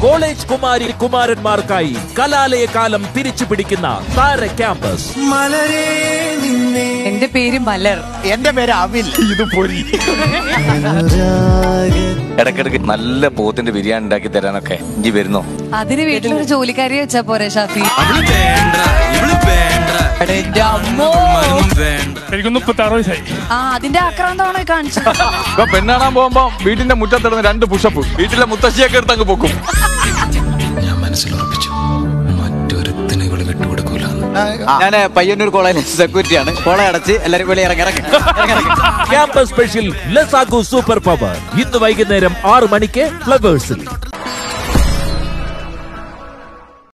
college Kumari കുമാരന്മാർക്കായി കലാലയ കാലം തിരിച്ചു പിടിക്കുന്ന താര ക്യാമ്പസ് എന്റെ പേര് മലർ എന്റെ പേര് അവിൽ ഇത് പൊരി ഇടക്കിടക്ക് നല്ല പോത്തിന്റെ ബിരിയാണി ഉണ്ടാക്കി തരാനൊക്കെ ഇഞ്ചി വരുന്നോ അതിന് വീട്ടിലൊരു ജോലിക്കാരി വെച്ചാ പോരെ ഷാഫി എന്റെ അമ്മോ എനിക്കൊന്ന് മുപ്പത്തി ആറ് വയസ്സായി ആ അതിന്റെ ആക്രാന്തമാണോ ഈ കാണിച്ചത് ഇപ്പൊ പെണ്ണാണാൻ പോകുമ്പോ വീടിന്റെ മുറ്റത്തിടുന്ന രണ്ട് പുഷപ്പ് വീട്ടിലെ മുത്തശ്ശിയൊക്കെ എടുത്ത് അങ്ങ് പൊക്കും ഞാൻ മനസ്സിലുറപ്പിച്ചു മറ്റൊരുത്തിന് ഇവള് വിട്ടുകൊടുക്കൂല ഞാൻ പയ്യന്നൂർ കോളേജിൽ സെക്യൂരിറ്റിയാണ് കോളേജ് അടച്ച് എല്ലാരും വെളി ഇറങ്ങി ഇറങ്ങി ഇറങ്ങി, ഇറങ്ങി ക്യാമ്പസ് സ്പെഷ്യൽ ലസാഗു സൂപ്പർ പവർ ഇന്ന് വൈകുന്നേരം ആറ് മണിക്ക് ഫ്ലവേഴ്സിൽ